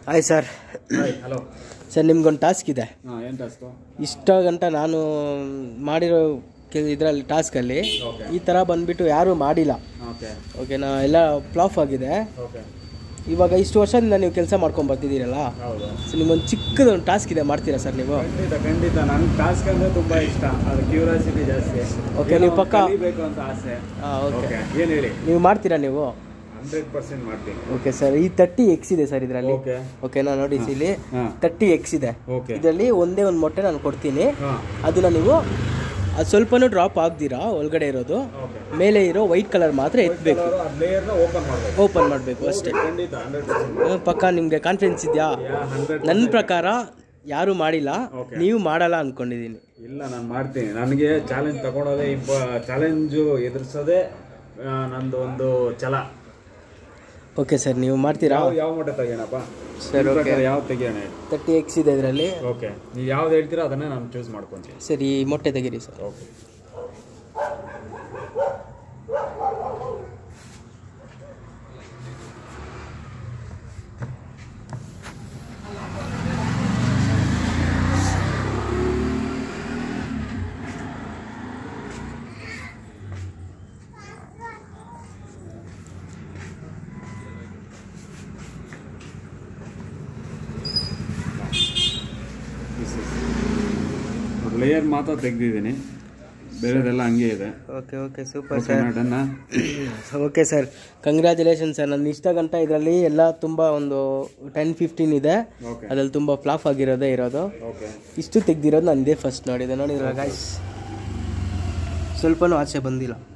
Hi sir hello sir ನಿಮ್ಗೊಂದು task ಇದೆ ಹಾಂ ಏನು ಟಾಸ್ಕು ಇಷ್ಟ ಗಂಟ ನಾನು ಮಾಡಿರೋ ಇದರಲ್ಲಿ ಟಾಸ್ಕಲ್ಲಿ ಓಕೆ ಈ ಥರ ಬಂದ್ಬಿಟ್ಟು ಯಾರೂ ಮಾಡಿಲ್ಲ ಓಕೆ ಓಕೆನಾ ಎಲ್ಲ ಫ್ಲಾಪ್ ಆಗಿದೆ ಓಕೆ ಇವಾಗ ಇಷ್ಟು ವರ್ಷದಿಂದ ನೀವು ಕೆಲಸ ಮಾಡ್ಕೊಂಡು ಬರ್ತಿದ್ದೀರಲ್ಲ ಹೌದು ಸೊ ನಿಮ್ಗೊಂದು ಚಿಕ್ಕದೊಂದು ಟಾಸ್ಕ್ ಇದೆ ಮಾಡ್ತೀರಾ ಸರ್ ನೀವು ಖಂಡಿತ ಖಂಡಿತ ನನಗೆ ಟಾಸ್ಕ್ ಅಂದರೆ ತುಂಬ ಇಷ್ಟ ಅದು ಕ್ಯೂರಿಯಾಸಿಟಿ ಜಾಸ್ತಿ Okay, ನೀವು ಪಕ್ಕ- ಕಲಿಬೇಕು ಅಂತ ಆಸೆ ಹಾಂ ಓಕೆ ಓಕೆ ಏನು ಹೇಳಿ ನೀವು ಮಾಡ್ತೀರಾ ನೀವು ಹಂಡ್ರೆಡ್ ಪರ್ಸೆಂಟ್ ಮಾಡ್ತೀನಿ ಓಕೆ ಸರ್ ಈ ತರ್ಟಿ ಎಕ್ಸ್ ಇದೆ ಸರ್ ಇದರಲ್ಲಿ ಓಕೆ ಓಕೆನಾ ನೋಡಿ ಇಲ್ಲಿ ಹಾಂ ತರ್ಟಿ ಎಕ್ಸ್ ಇದೆ ಓಕೆ ಇದರಲ್ಲಿ ಒಂದೇ ಒಂದು ಮೊಟ್ಟೆ ನಾನು ಕೊಡ್ತೀನಿ ಹಾಂ ಅದನ್ನ ನೀವು ಅದು ಸ್ವಲ್ಪನೂ ಡ್ರಾಪ್ ಆಗ್ದಿರಾ ಒಳಗಡೆ ಇರೋದು ಓಕೆ ಮೇಲೆ ಇರೋ ವೈಟ್ ಕಲರ್ ಮಾತ್ರ ಎತ್ತಬೇಕು ಅದು ಲೇಯರ್ನ ಓಪನ್ ಮಾಡಬೇಕು ಓಪನ್ ಮಾಡಬೇಕು ಅಷ್ಟೇ ಖಂಡಿತ ಹಂಡ್ರೆಡ್ ಪರ್ಸೆಂಟ್ ಪಕ್ಕ ನಿಮಗೆ ಕಾನ್ಫಿಡೆನ್ಸ್ ಇದೆಯಾ ಯಾ ಹಂಡ್ರೆಡ್ ನನ್ನ ಪ್ರಕಾರ ಯಾರು ಮಾಡಿಲ್ಲ Okay. ನೀವು ಮಾಡಲ್ಲ ಅನ್ಕೊಂಡಿದ್ದೀನಿ ಇಲ್ಲ ನಾನು ಮಾಡ್ತೀನಿ ನನಗೆ ಚಾಲೆಂಜ್ ತಗೊಳೋದೇ ಇಬ್ಬ ಚಾಲೆಂಜು ಎದುರಿಸೋದೇ ಆ, ನಂದು ಒಂದು ಛಲ ಓಕೆ ಸರ್ ನೀವು ಮಾಡ್ತೀರಾ ಯಾವ ಯಾವ ಮಟ್ಟ ತೆಗಿಯೋಣಪ್ಪ ಸರ್ ಓಕೆ ಯಾವ ತೆಗಿಯೋಣ ತರ್ಟಿ ಎಕ್ಸ್ ಇದೆ ಇದರಲ್ಲಿ ಓಕೆ ನೀವು ಯಾವ್ದು ಹೇಳ್ತೀರೋ ಅದನ್ನೇ ನಾನು ಚೂಸ್ ಮಾಡ್ಕೊತೀನಿ ಸರಿ ಮೊಟ್ಟೆ ತೆಗೀರಿ ಸರ್ ಓಕೆ ಲೇಯರ್ ಮಾತ್ರ ತೆಗ್ದಿದ್ದೀನಿ ಬೇರೆದೆಲ್ಲ ಹಂಗೆ ಇದೆ ಓಕೆ ಓಕೆ ಸೂಪರ್ ಸರ್ ಡನ್ನ ಓಕೆ ಸರ್ ಕಂಗ್ರ್ಯಾಚುಲೇಷನ್ ಸರ್ ನನ್ನ ಇಷ್ಟ ಗಂಟ ಇದರಲ್ಲಿ ಎಲ್ಲ ತುಂಬ ಒಂದು ಟೆನ್ ಫಿಫ್ಟೀನ್ ಇದೆ ಓಕೆ ಅದ್ರಲ್ಲಿ ತುಂಬ ಫ್ಲಾಪ್ ಆಗಿರೋದೇ ಇರೋದು ಓಕೆ ಇಷ್ಟು ತೆಗ್ದಿರೋದು ನಾನು ಇದೇ ಫಸ್ಟ್ ನೋಡಿದೆ ನೋಡಿದ್ರೆ ಗಾಯ್ಸ್ ಸ್ವಲ್ಪನೂ ಆಚೆ ಬಂದಿಲ್ಲ